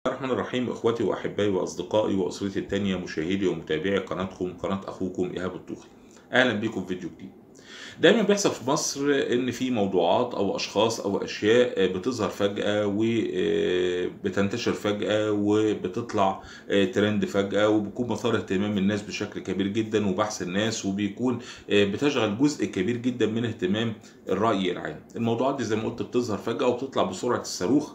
الرحمن الرحيم اخواتي واحبائي واصدقائي واسرتي التانية مشاهدي ومتابعي قناتكم قناه اخوكم ايهاب الطوخي اهلا بيكم في فيديو جديد دايما بيحصل في مصر ان في موضوعات او اشخاص او اشياء بتظهر فجاه وبتنتشر فجاه وبتطلع ترند فجاه وبيكون مثار اهتمام الناس بشكل كبير جدا وبحث الناس وبيكون بتشغل جزء كبير جدا من اهتمام الراي العام الموضوعات دي زي ما قلت بتظهر فجاه وبتطلع بسرعه الصاروخ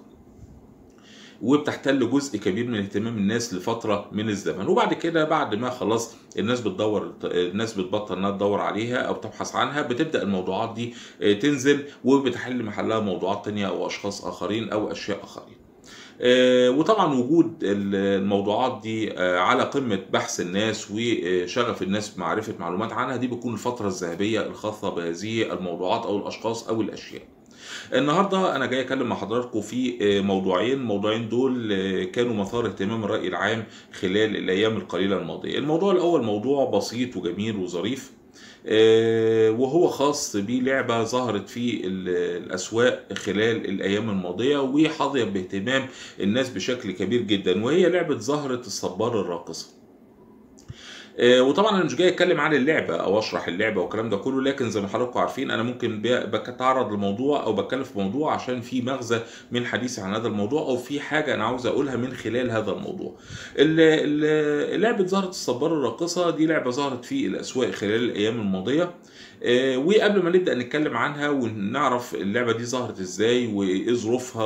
وبتحتل جزء كبير من اهتمام الناس لفتره من الزمن وبعد كده بعد ما خلاص الناس بتدور الناس بتبطل انها تدور عليها او تبحث عنها بتبدا الموضوعات دي تنزل وبتحل محلها موضوعات تانية او اشخاص اخرين او اشياء اخرين وطبعا وجود الموضوعات دي على قمة بحث الناس وشغف الناس بمعرفة معلومات عنها دي بتكون الفترة الذهبية الخاصة بهذه الموضوعات أو الأشخاص أو الأشياء النهارده انا جاي اتكلم مع حضراتكم في موضوعين الموضوعين دول كانوا مثار اهتمام الراي العام خلال الايام القليله الماضيه الموضوع الاول موضوع بسيط وجميل وظريف وهو خاص بلعبة ظهرت في الأسواق خلال الأيام الماضية وحظيت باهتمام الناس بشكل كبير جدا وهي لعبة زهرة الصبار الراقصة وطبعا انا مش جاي اتكلم عن اللعبه او اشرح اللعبه والكلام ده كله لكن زي ما حضراتكم عارفين انا ممكن بتعرض لموضوع او بتكلم في موضوع عشان في مغزى من حديثي عن هذا الموضوع او في حاجه انا عاوز اقولها من خلال هذا الموضوع. لعبه زهره الصبار الراقصه دي لعبه ظهرت في الاسواق خلال الايام الماضيه وقبل ما نبدا نتكلم عنها ونعرف اللعبه دي ظهرت ازاي وايه ظروفها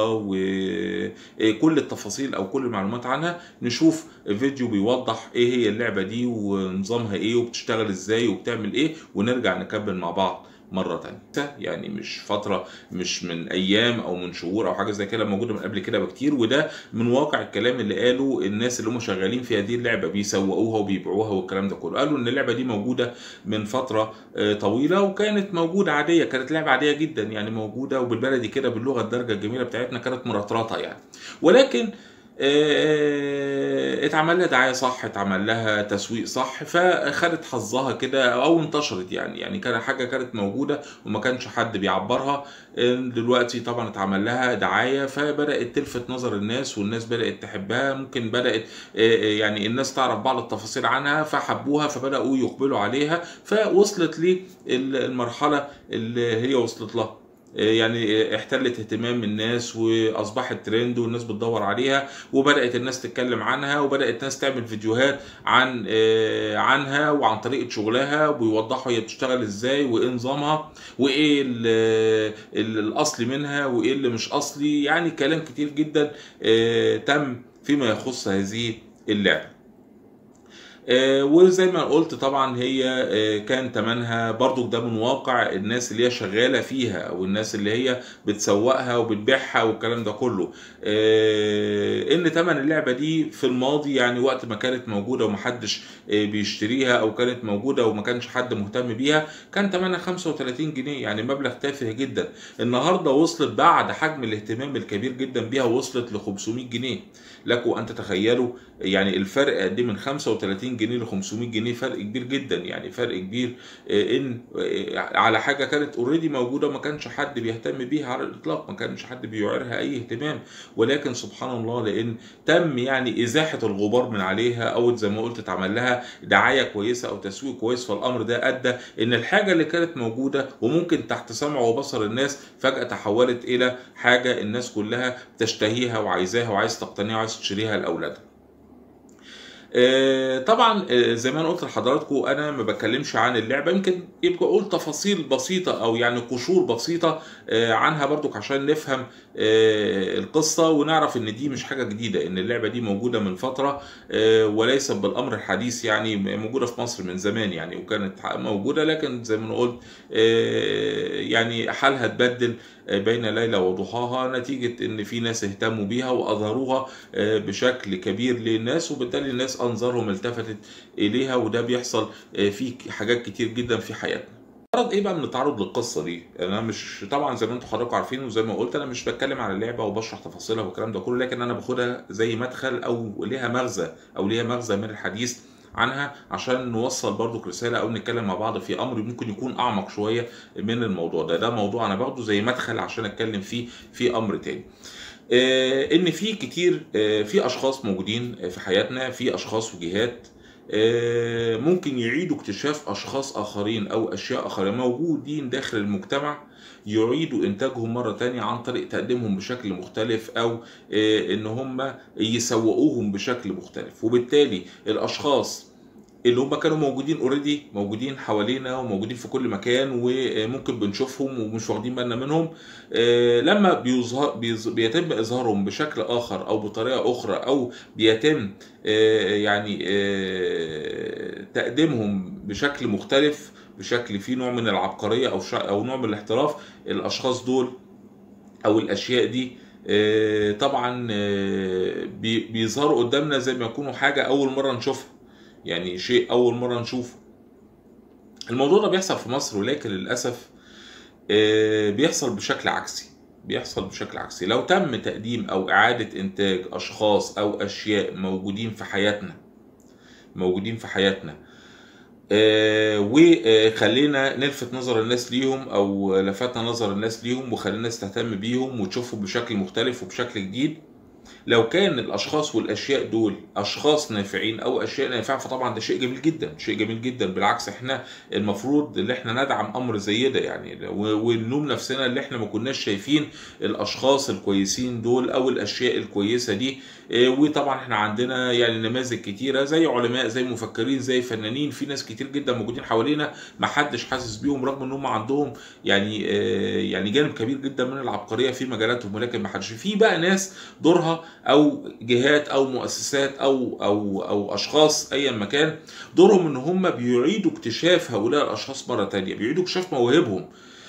وكل التفاصيل او كل المعلومات عنها نشوف فيديو بيوضح ايه هي اللعبه دي ونظامها ايه وبتشتغل ازاي وبتعمل ايه ونرجع نكمل مع بعض مرة تانية يعني مش فترة مش من أيام أو من شهور أو حاجة زي كده موجودة من قبل كده بكتير وده من واقع الكلام اللي قاله الناس اللي هم شغالين في هذه اللعبة بيسوقوها وبيبيعوها والكلام ده كله قالوا إن اللعبة دي موجودة من فترة طويلة وكانت موجودة عادية كانت لعبة عادية جدا يعني موجودة وبالبلدي كده باللغة الدارجة الجميلة بتاعتنا كانت مرطرطة يعني ولكن اتعمل لها دعايه صح اتعمل لها تسويق صح فخدت حظها كده او انتشرت يعني يعني كان حاجه كانت موجوده وما كانش حد بيعبرها دلوقتي طبعا اتعمل لها دعايه فبدات تلفت نظر الناس والناس بدات تحبها ممكن بدات يعني الناس تعرف بعض التفاصيل عنها فحبوها فبداوا يقبلوا عليها فوصلت للمرحله اللي هي وصلت لها يعني احتلت اهتمام الناس واصبحت ترند والناس بتدور عليها وبدات الناس تتكلم عنها وبدات الناس تعمل فيديوهات عن عنها وعن طريقه شغلها ويوضحوا هي بتشتغل ازاي وايه نظامها وايه الاصلي منها وايه اللي مش اصلي يعني كلام كتير جدا تم فيما يخص هذه اللعبه آه وزي ما قلت طبعا هي آه كان تمنها برضو ده من واقع الناس اللي هي شغاله فيها او الناس اللي هي بتسوقها وبتبيعها والكلام ده كله آه ان تمن اللعبه دي في الماضي يعني وقت ما كانت موجوده ومحدش بيشتريها او كانت موجوده وما كانش حد مهتم بيها كان تمنها 35 جنيه يعني مبلغ تافه جدا النهارده وصلت بعد حجم الاهتمام الكبير جدا بيها وصلت ل 500 جنيه لكم ان تتخيلوا يعني الفرق قد ايه من 35 جنيه ل 500 جنيه فرق كبير جدا يعني فرق كبير ان على حاجه كانت اوريدي موجوده وما كانش حد بيهتم بيها على الاطلاق ما كانش حد بيعيرها اي اهتمام ولكن سبحان الله لان تم يعني ازاحه الغبار من عليها او زي ما قلت اتعمل لها دعايه كويسه او تسويق كويس فالامر ده ادى ان الحاجه اللي كانت موجوده وممكن تحت سمع وبصر الناس فجاه تحولت الى حاجه الناس كلها تشتهيها وعايزاها وعايز تقتنيها وعايز تشتريها لاولادها طبعا زي ما انا قلت لحضراتكم انا ما بتكلمش عن اللعبه يمكن يبقى اقول تفاصيل بسيطه او يعني قشور بسيطه عنها برضك عشان نفهم القصه ونعرف ان دي مش حاجه جديده ان اللعبه دي موجوده من فتره وليست بالامر الحديث يعني موجوده في مصر من زمان يعني وكانت موجوده لكن زي ما انا قلت يعني حالها اتبدل بين ليلة وضحاها نتيجة ان في ناس اهتموا بيها واظهروها بشكل كبير للناس وبالتالي الناس انظارهم التفتت اليها وده بيحصل في حاجات كتير جدا في حياتنا غرض ايه بقى من التعرض للقصه دي؟ انا مش طبعا زي ما انتم حضراتكم عارفين وزي ما قلت انا مش بتكلم عن اللعبه وبشرح تفاصيلها والكلام ده كله لكن انا باخدها زي مدخل او ليها مغزى او ليها مغزى من الحديث عنها عشان نوصل برضو رساله او نتكلم مع بعض في امر ممكن يكون اعمق شويه من الموضوع ده ده موضوع انا باخده زي مدخل عشان اتكلم فيه في امر تاني آه، ان في كتير آه، في اشخاص موجودين في حياتنا في اشخاص وجهات آه، ممكن يعيدوا اكتشاف اشخاص اخرين او اشياء اخرى موجودين داخل المجتمع يعيدوا انتاجهم مره تانية عن طريق تقديمهم بشكل مختلف او آه، ان هم يسوقوهم بشكل مختلف وبالتالي الاشخاص اللي هم كانوا موجودين اوريدي موجودين حوالينا وموجودين في كل مكان وممكن بنشوفهم ومش واخدين بالنا منهم آه، لما بيظهر بيظ- بيتم اظهارهم بشكل اخر او بطريقه اخرى او بيتم آه، يعني آه، تقديمهم بشكل مختلف بشكل فيه نوع من العبقريه او شع- او نوع من الاحتراف الاشخاص دول او الاشياء دي آه، طبعا آه، بي- بيظهروا قدامنا زي ما يكونوا حاجه اول مره نشوفها يعني شيء اول مره نشوفه الموضوع ده بيحصل في مصر ولكن للاسف آه، بيحصل بشكل عكسي بيحصل بشكل عكسي لو تم تقديم او اعاده انتاج اشخاص او اشياء موجودين في حياتنا موجودين في حياتنا آه، وخلينا نلفت نظر الناس ليهم او لفتنا نظر الناس ليهم وخلينا الناس تهتم بيهم وتشوفهم بشكل مختلف وبشكل جديد لو كان الاشخاص والاشياء دول اشخاص نافعين او اشياء نافعه فطبعا ده شيء جميل جدا شيء جميل جدا بالعكس احنا المفروض ان احنا ندعم امر زي ده يعني و- ونلوم نفسنا اللي احنا ما كناش شايفين الاشخاص الكويسين دول او الاشياء الكويسه دي إيه، وطبعا احنا عندنا يعني نماذج كتيره زي علماء زي مفكرين زي فنانين في ناس كتير جدا موجودين حوالينا ما حدش حاسس بيهم رغم ان هم عندهم يعني آه، يعني جانب كبير جدا من العبقريه في مجالاتهم ولكن ما حدش في بقى ناس دورها او جهات او مؤسسات او او او اشخاص ايا مكان دورهم ان هم بيعيدوا اكتشاف هؤلاء الاشخاص مره تانية بيعيدوا اكتشاف مواهبهم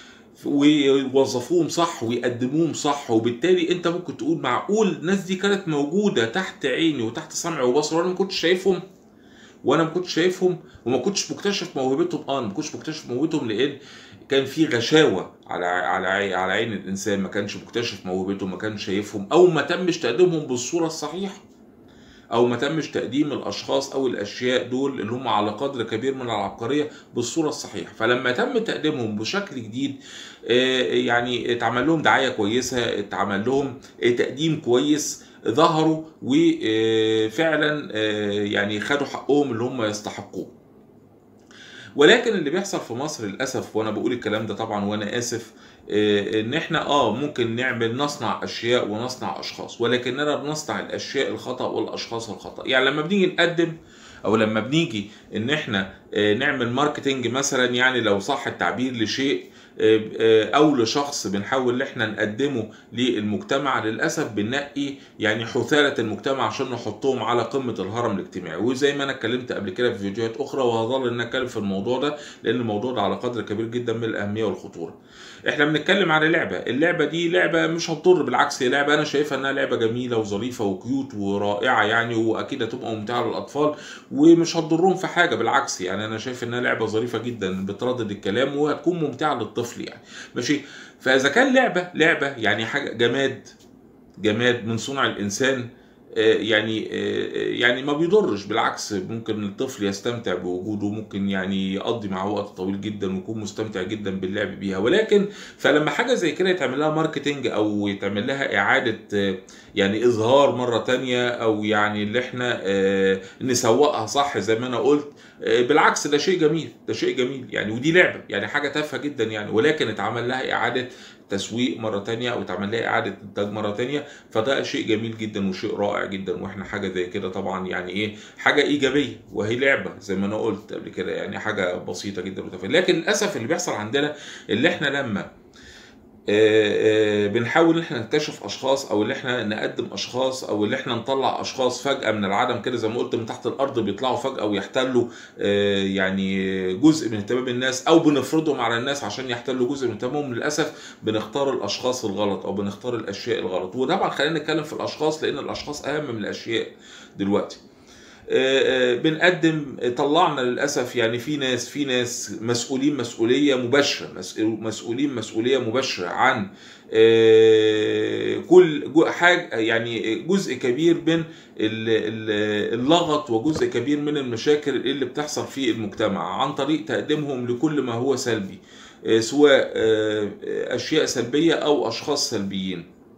ويوظفوهم صح ويقدموهم صح وبالتالي انت ممكن تقول معقول الناس دي كانت موجوده تحت عيني وتحت سمعي وبصري وانا ما كنتش شايفهم وانا ما كنتش شايفهم وما كنتش مكتشف موهبتهم اه أنا ما كنتش مكتشف موهبتهم لان كان في غشاوه على على عي- على عين الانسان ما كانش مكتشف موهبتهم ما كانش شايفهم او ما تمش تقديمهم بالصوره الصحيحه او ما تمش تقديم الاشخاص او الاشياء دول اللي هم على قدر كبير من العبقريه بالصوره الصحيحه فلما تم تقديمهم بشكل جديد آه، يعني اتعمل لهم دعايه كويسه اتعمل لهم آه، تقديم كويس ظهروا وفعلا يعني خدوا حقهم اللي هم يستحقوه ولكن اللي بيحصل في مصر للاسف وانا بقول الكلام ده طبعا وانا اسف آه، ان احنا اه ممكن نعمل نصنع اشياء ونصنع اشخاص ولكننا بنصنع الاشياء الخطا والاشخاص الخطا يعني لما بنيجي نقدم او لما بنيجي ان احنا آه، نعمل ماركتينج مثلا يعني لو صح التعبير لشيء آه، آه، او لشخص بنحاول ان احنا نقدمه للمجتمع للاسف بننقي يعني حثاله المجتمع عشان نحطهم على قمه الهرم الاجتماعي وزي ما انا اتكلمت قبل كده في فيديوهات اخرى وهظل ان أنا اتكلم في الموضوع ده لان الموضوع ده على قدر كبير جدا من الاهميه والخطوره احنا بنتكلم على لعبه اللعبه دي لعبه مش هتضر بالعكس هي لعبه انا شايفها انها لعبه جميله وظريفه وكيوت ورائعه يعني واكيد هتبقى ممتعه للاطفال ومش هتضرهم في حاجه بالعكس يعني انا شايف انها لعبه ظريفه جدا بتردد الكلام وهتكون ممتعه للطفل يعني ماشي فاذا كان لعبه لعبه يعني حاجه جماد جماد من صنع الانسان آه، يعني آه، يعني ما بيضرش بالعكس ممكن الطفل يستمتع بوجوده ممكن يعني يقضي معاه وقت طويل جدا ويكون مستمتع جدا باللعب بيها ولكن فلما حاجه زي كده يتعمل لها ماركتينج او يتعمل لها اعاده آه، يعني اظهار مره تانية او يعني اللي احنا آه، نسوقها صح زي ما انا قلت آه، بالعكس ده شيء جميل ده شيء جميل يعني ودي لعبه يعني حاجه تافهه جدا يعني ولكن اتعمل لها اعاده تسويق مره تانية او اتعمل لها اعاده انتاج مره تانية فده شيء جميل جدا وشيء رائع جدا واحنا حاجه زي كده طبعا يعني ايه حاجه ايجابيه وهي لعبه زي ما انا قلت قبل كده يعني حاجه بسيطه جدا وتافهه لكن للاسف اللي بيحصل عندنا اللي احنا لما آه، آه، بنحاول ان احنا نكتشف اشخاص او ان احنا نقدم اشخاص او ان احنا نطلع اشخاص فجاه من العدم كده زي ما قلت من تحت الارض بيطلعوا فجاه ويحتلوا آه، يعني جزء من اهتمام الناس او بنفرضهم على الناس عشان يحتلوا جزء من اهتمامهم للاسف بنختار الاشخاص الغلط او بنختار الاشياء الغلط وطبعا خلينا نتكلم في الاشخاص لان الاشخاص اهم من الاشياء دلوقتي آه، آه، بنقدم طلعنا للاسف يعني في ناس في ناس مسؤولين مسؤوليه مباشره مس- مسؤولين مسؤوليه مباشره عن آه، كل جو- حاجه يعني جزء كبير من ال- ال- اللغط وجزء كبير من المشاكل اللي بتحصل في المجتمع عن طريق تقديمهم لكل ما هو سلبي آه، سواء آه، اشياء سلبيه او اشخاص سلبيين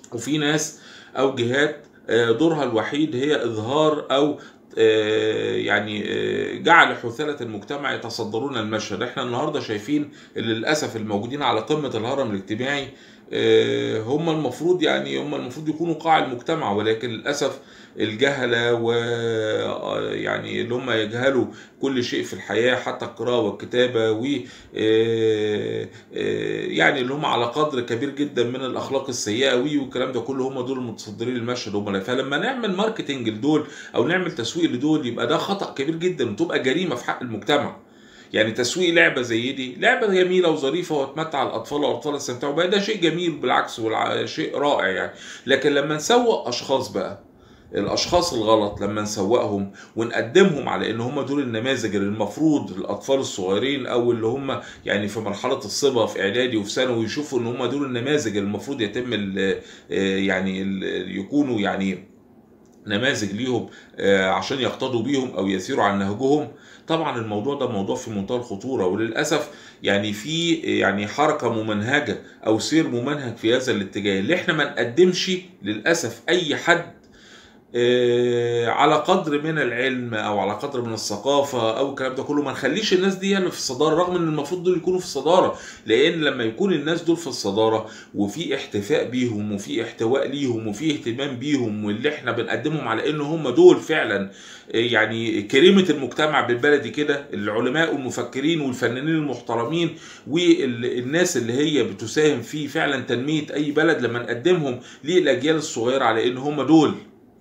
وفي ناس او جهات آه، دورها الوحيد هي اظهار او آه، يعني آه، جعل حثالة المجتمع يتصدرون المشهد احنا النهاردة شايفين اللي للأسف الموجودين على قمة الهرم الاجتماعي آه، هم المفروض يعني هم المفروض يكونوا قاع المجتمع ولكن للأسف الجهلة و آه، يعني اللي هم يجهلوا كل شيء في الحياة حتى القراءة والكتابة و آه، آه، يعني اللي هم على قدر كبير جدا من الأخلاق السيئة وي والكلام ده كله هم دول المتصدرين المشهد هم فلما نعمل ماركتينج لدول أو نعمل تسويق لدول يبقى ده خطأ كبير جدا وتبقى جريمة في حق المجتمع يعني تسويق لعبه زي دي لعبه جميله وظريفه وتمتع الاطفال والاطفال يستمتعوا بها ده شيء جميل بالعكس وشيء رائع يعني لكن لما نسوق اشخاص بقى الاشخاص الغلط لما نسوقهم ونقدمهم على ان هم دول النماذج اللي المفروض الاطفال الصغيرين او اللي هم يعني في مرحله الصبا في اعدادي وفي ثانوي يشوفوا ان هم دول النماذج اللي المفروض يتم ال- آه، يعني ال- يكونوا يعني نماذج ليهم آه، عشان يقتدوا بيهم او يسيروا عن نهجهم طبعا الموضوع ده موضوع في منتهى الخطوره وللاسف يعني في يعني حركه ممنهجه او سير ممنهج في هذا الاتجاه اللي احنا ما نقدمش للاسف اي حد آه، على قدر من العلم او على قدر من الثقافه او الكلام ده كله ما نخليش الناس دي اللي في الصداره رغم ان المفروض دول يكونوا في الصداره لان لما يكون الناس دول في الصداره وفي احتفاء بيهم وفي احتواء ليهم وفي اهتمام بيهم واللي احنا بنقدمهم على ان هم دول فعلا آه، يعني كريمه المجتمع بالبلدي كده العلماء والمفكرين والفنانين المحترمين والناس اللي هي بتساهم في فعلا تنميه اي بلد لما نقدمهم للاجيال الصغيره على ان هم دول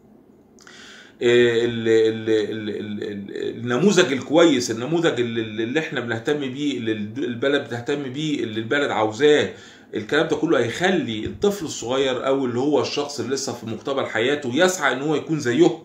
ال- ال- ال- ال- ال- النموذج الكويس النموذج اللي اللي احنا بنهتم بيه اللي البلد بتهتم بيه اللي البلد عاوزاه الكلام ده كله هيخلي الطفل الصغير او اللي هو الشخص اللي لسه في مقتبل حياته يسعى ان هو يكون زيهم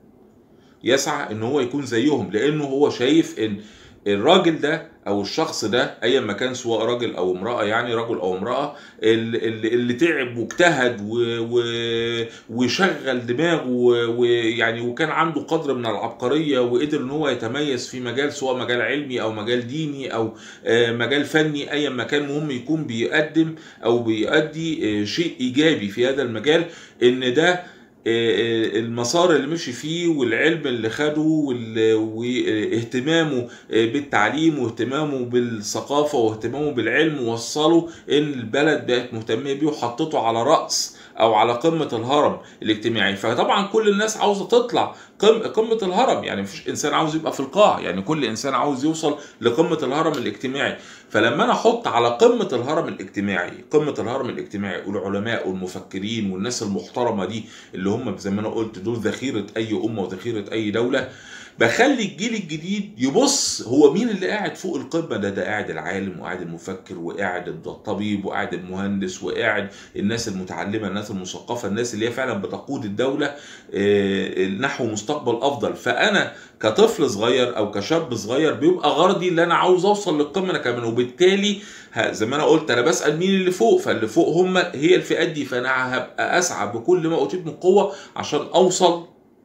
يسعى ان هو يكون زيهم لانه هو شايف ان الراجل ده او الشخص ده ايا ما كان سواء راجل او امراه يعني رجل او امراه اللي, اللي تعب واجتهد و... و... وشغل دماغه و- ويعني وكان عنده قدر من العبقريه وقدر ان هو يتميز في مجال سواء مجال علمي او مجال ديني او آه، مجال فني ايا ما كان مهم يكون بيقدم او بيؤدي آه، شيء ايجابي في هذا المجال ان ده آه، المسار اللي مشي فيه والعلم اللي خده وال- واهتمامه آه، بالتعليم واهتمامه بالثقافة واهتمامه بالعلم وصله ان البلد بقت مهتمة بيه وحطته على رأس او على قمة الهرم الاجتماعي فطبعا كل الناس عاوزة تطلع قم- قمة الهرم يعني مفيش انسان عاوز يبقى في القاع يعني كل انسان عاوز يوصل لقمة الهرم الاجتماعي فلما انا احط على قمة الهرم الاجتماعي قمة الهرم الاجتماعي والعلماء والمفكرين والناس المحترمة دي اللي هم زي ما انا قلت دول ذخيرة اي امة وذخيرة اي دولة بخلي الجيل الجديد يبص هو مين اللي قاعد فوق القمه ده ده قاعد العالم وقاعد المفكر وقاعد الطبيب وقاعد المهندس وقاعد الناس المتعلمه الناس المثقفه الناس اللي هي فعلا بتقود الدوله آه، نحو مستقبل افضل فانا كطفل صغير او كشاب صغير بيبقى غرضي اللي انا عاوز اوصل للقمه انا كمان وبالتالي ه- زي ما انا قلت انا بسال مين اللي فوق فاللي فوق هم هي الفئات دي فانا هبقى اسعى بكل ما اوتيت من قوه عشان اوصل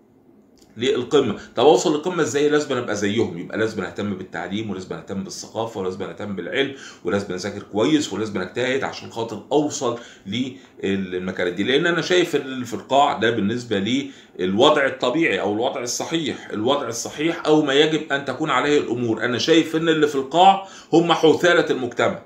للقمه طب اوصل للقمه ازاي لازم ابقى زيهم يبقى لازم اهتم بالتعليم ولازم اهتم بالثقافه ولازم اهتم بالعلم ولازم اذاكر كويس ولازم اجتهد عشان خاطر اوصل للمكانه دي لان انا شايف ان اللي في القاع ده بالنسبه لي الوضع الطبيعي او الوضع الصحيح الوضع الصحيح او ما يجب ان تكون عليه الامور انا شايف ان اللي في القاع هم حثاله المجتمع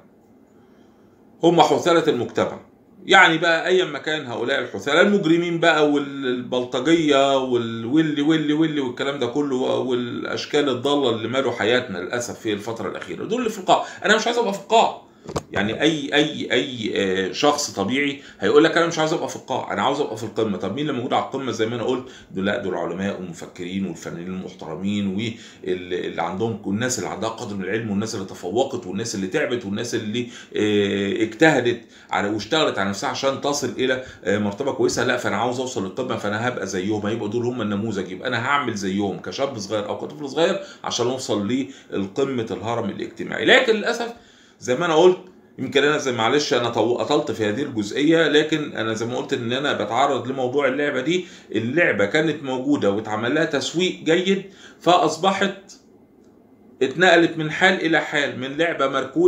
هم حثاله المجتمع يعني بقى ايا ما كان هؤلاء الحثالة المجرمين بقى والبلطجيه وال- واللي واللي واللي والكلام ده كله والاشكال الضاله اللي مالوا حياتنا للاسف في الفتره الاخيره دول اللي في القاع انا مش عايز ابقى في القاع يعني اي اي اي آه، شخص طبيعي هيقول لك انا مش عاوز ابقى في القاع انا عاوز ابقى في القمه طب مين اللي موجود على القمه زي ما انا قلت دول لا دول علماء والمفكرين والفنانين المحترمين واللي عندهم الناس اللي عندها قدر من العلم والناس اللي تفوقت والناس اللي تعبت والناس اللي آه، اجتهدت على واشتغلت على نفسها عشان تصل الى آه، مرتبه كويسه لا فانا عاوز اوصل للقمه فانا هبقى زيهم هيبقوا دول هم النموذج يبقى انا هعمل زيهم كشاب صغير او كطفل صغير عشان اوصل لقمه الهرم الاجتماعي لكن للاسف زي ما انا قلت يمكن انا زي معلش انا طو- اطلت في هذه الجزئيه لكن انا زي ما قلت ان انا بتعرض لموضوع اللعبه دي اللعبه كانت موجوده واتعمل لها تسويق جيد فاصبحت اتنقلت من حال الى حال من لعبه مركونه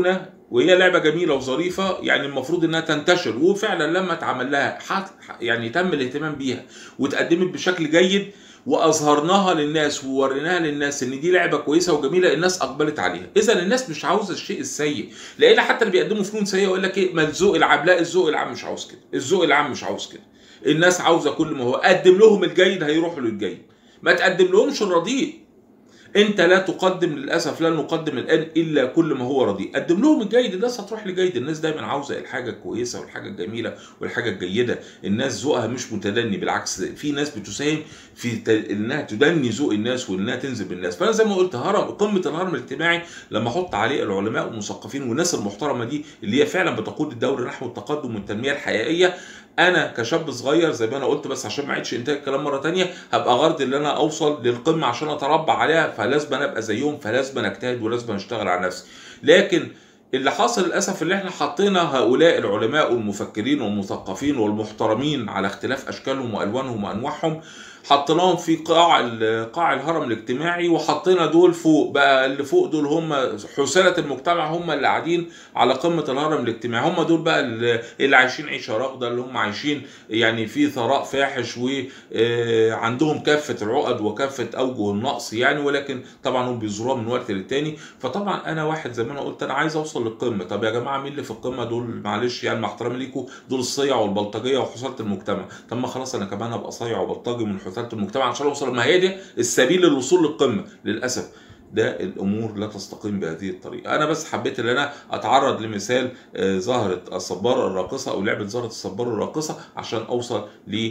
وهي لعبه جميله وظريفه يعني المفروض انها تنتشر وفعلا لما اتعمل لها حت يعني تم الاهتمام بيها واتقدمت بشكل جيد واظهرناها للناس ووريناها للناس ان دي لعبه كويسه وجميله الناس اقبلت عليها اذا الناس مش عاوزه الشيء السيء لان حتى اللي بيقدموا فنون سيئه يقول لك ايه ما الذوق العام لا الذوق العام مش عاوز كده الذوق العام مش عاوز كده الناس عاوزه كل ما هو قدم لهم الجيد هيروحوا للجيد ما تقدم لهمش الرديء انت لا تقدم للاسف لا نقدم الان الا كل ما هو رديء قدم لهم الجيد الناس هتروح لجيد الناس دايما عاوزه الحاجه الكويسه والحاجه الجميله والحاجه الجيده الناس ذوقها مش متدني بالعكس في ناس بتساهم في ت... انها تدني ذوق الناس وانها تنزل بالناس فانا زي ما قلت هرم قمه الهرم الاجتماعي لما احط عليه العلماء والمثقفين والناس المحترمه دي اللي هي فعلا بتقود الدوله نحو التقدم والتنميه الحقيقيه انا كشاب صغير زي ما انا قلت بس عشان ما اعيدش انتاج الكلام مره تانية هبقى غرض ان انا اوصل للقمه عشان اتربى عليها فلازم انا ابقى زيهم فلازم اجتهد ولازم اشتغل على نفسي لكن اللي حصل للاسف اللي احنا حطينا هؤلاء العلماء والمفكرين والمثقفين والمحترمين على اختلاف اشكالهم والوانهم وانواعهم حطيناهم في قاع قاع الهرم الاجتماعي وحطينا دول فوق بقى اللي فوق دول هم حسالة المجتمع هم اللي قاعدين على قمة الهرم الاجتماعي هم دول بقى اللي عايشين عيشة راغدة اللي هم عايشين يعني في ثراء فاحش وعندهم كافة العقد وكافة أوجه النقص يعني ولكن طبعا هم بيزوروها من وقت للتاني فطبعا أنا واحد زي ما أنا قلت أنا عايز أوصل للقمة طب يا جماعة مين اللي في القمة دول معلش يعني مع احترامي ليكم دول الصيع والبلطجية وحصالة المجتمع طب ما خلاص أنا كمان هبقى صيع وبلطجي من حثالة المجتمع عشان اوصل ما هي دي السبيل للوصول للقمه للاسف ده الامور لا تستقيم بهذه الطريقه انا بس حبيت ان انا اتعرض لمثال زهره الصباره الراقصه او لعبه زهره الصباره الراقصه عشان اوصل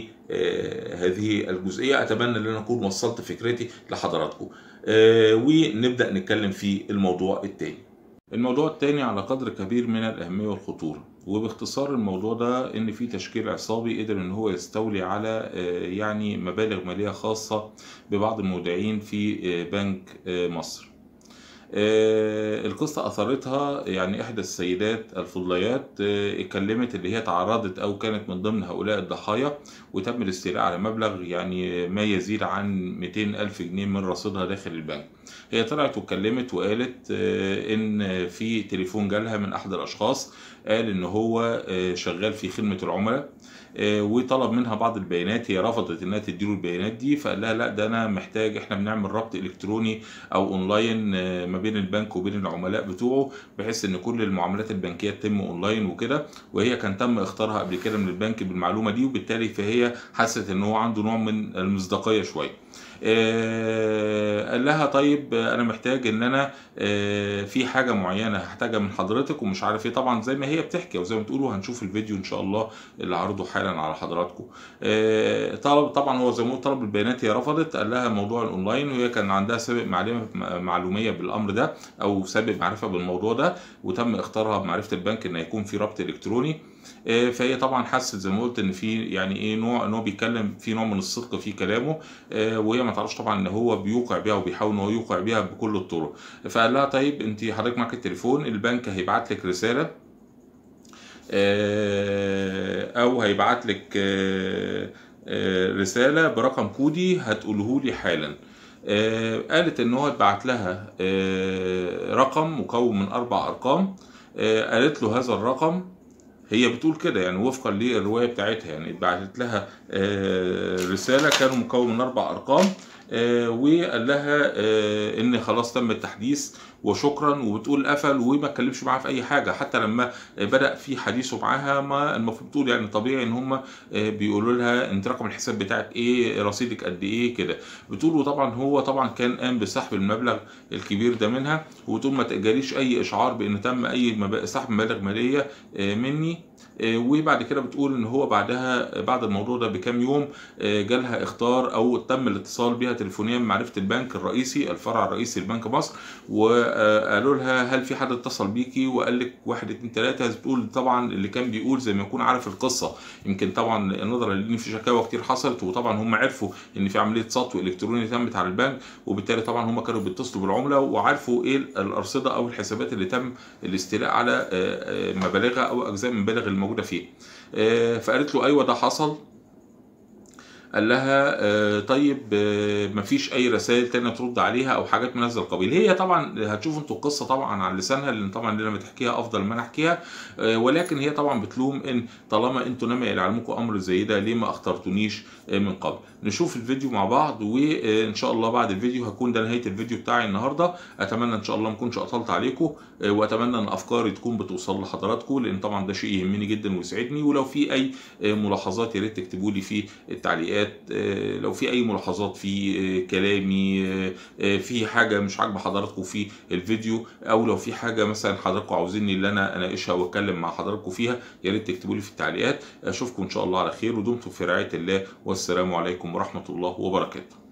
لهذه الجزئيه اتمنى ان انا اكون وصلت فكرتي لحضراتكم ونبدا نتكلم في الموضوع الثاني الموضوع الثاني على قدر كبير من الاهميه والخطوره وباختصار الموضوع ده ان في تشكيل عصابي قدر ان هو يستولي على يعني مبالغ ماليه خاصه ببعض المودعين في بنك مصر القصة أثرتها يعني إحدى السيدات الفضليات اتكلمت اللي هي تعرضت أو كانت من ضمن هؤلاء الضحايا وتم الاستيلاء على مبلغ يعني ما يزيد عن 200 ألف جنيه من رصيدها داخل البنك هي طلعت واتكلمت وقالت إن في تليفون جالها من أحد الأشخاص قال إن هو شغال في خدمة العملاء وطلب منها بعض البيانات هي رفضت انها تديله البيانات دي فقال لها لا ده انا محتاج احنا بنعمل ربط الكتروني او اونلاين ما بين البنك وبين العملاء بتوعه بحيث ان كل المعاملات البنكيه تتم اونلاين وكده وهي كان تم اختارها قبل كده من البنك بالمعلومه دي وبالتالي فهي حست ان هو عنده نوع من المصداقيه شويه قال لها طيب انا محتاج ان انا في حاجه معينه هحتاجها من حضرتك ومش عارف ايه طبعا زي ما هي بتحكي وزي ما بتقولوا هنشوف الفيديو ان شاء الله اللي عرضه حالا على حضراتكم طلب طبعا هو زي ما قلت طلب البيانات هي رفضت قال لها موضوع الاونلاين وهي كان عندها سابق معلومه معلوميه بالامر ده او سابق معرفه بالموضوع ده وتم اختارها بمعرفه البنك ان يكون في ربط الكتروني فهي طبعا حست زي ما قلت ان في يعني ايه نوع ان هو بيتكلم في نوع من الصدق في كلامه وهي ما تعرفش طبعا ان هو بيوقع بيها وبيحاول ان هو يوقع بيها بكل الطرق فقال لها طيب انت حضرتك معاك التليفون البنك هيبعت لك رساله او هيبعت لك رساله برقم كودي هتقوله لي حالا قالت ان هو اتبعت لها رقم مكون من اربع ارقام قالت له هذا الرقم هي بتقول كده يعني وفقا للروايه بتاعتها يعني اتبعتت لها رساله كانوا مكون من اربع ارقام وقال لها ان خلاص تم التحديث وشكرا وبتقول قفل وما اتكلمش معاها في اي حاجه حتى لما بدا في حديثه معاها ما المفروض تقول يعني طبيعي ان هم بيقولوا لها انت رقم الحساب بتاعك ايه رصيدك قد ايه كده بتقول وطبعا هو طبعا كان قام بسحب المبلغ الكبير ده منها وبتقول ما تجاليش اي اشعار بان تم اي سحب مبالغ ماليه مني وبعد كده بتقول ان هو بعدها بعد الموضوع ده بكام يوم جالها اختار او تم الاتصال بها تليفونيا بمعرفه البنك الرئيسي الفرع الرئيسي لبنك مصر وقالوا لها هل في حد اتصل بيكي وقال لك واحد اتنين تلاته بتقول طبعا اللي كان بيقول زي ما يكون عارف القصه يمكن طبعا نظرا لان في شكاوى كتير حصلت وطبعا هم عرفوا ان في عمليه سطو الكتروني تمت على البنك وبالتالي طبعا هم كانوا بيتصلوا بالعمله وعارفوا ايه الارصده او الحسابات اللي تم الاستيلاء على مبالغها او اجزاء من المبالغ الموجوده فيه فقالت له ايوه ده حصل قال لها آه، طيب آه، مفيش اي رسائل تانية ترد عليها او حاجات من هذا القبيل هي طبعا هتشوفوا انتوا القصه طبعا على لسانها لان طبعا اللي انا بتحكيها افضل ما انا احكيها آه، ولكن هي طبعا بتلوم ان طالما انتوا نما يعلمكم امر زي ده ليه ما اخترتونيش آه، من قبل نشوف الفيديو مع بعض وان شاء الله بعد الفيديو هكون ده نهايه الفيديو بتاعي النهارده اتمنى ان شاء الله ما اكونش قطلت عليكم آه، واتمنى ان افكاري تكون بتوصل لحضراتكم لان طبعا ده شيء يهمني جدا ويسعدني ولو في اي آه، ملاحظات يا ريت تكتبوا لي في التعليقات آه، لو في اي ملاحظات في آه، كلامي آه، آه، في حاجه مش عاجبه حضراتكم في الفيديو او لو في حاجه مثلا حضراتكم عاوزيني ان انا اناقشها واتكلم مع حضراتكم فيها يا ريت تكتبوا لي في التعليقات اشوفكم ان شاء الله على خير ودمتم في رعايه الله والسلام عليكم ورحمه الله وبركاته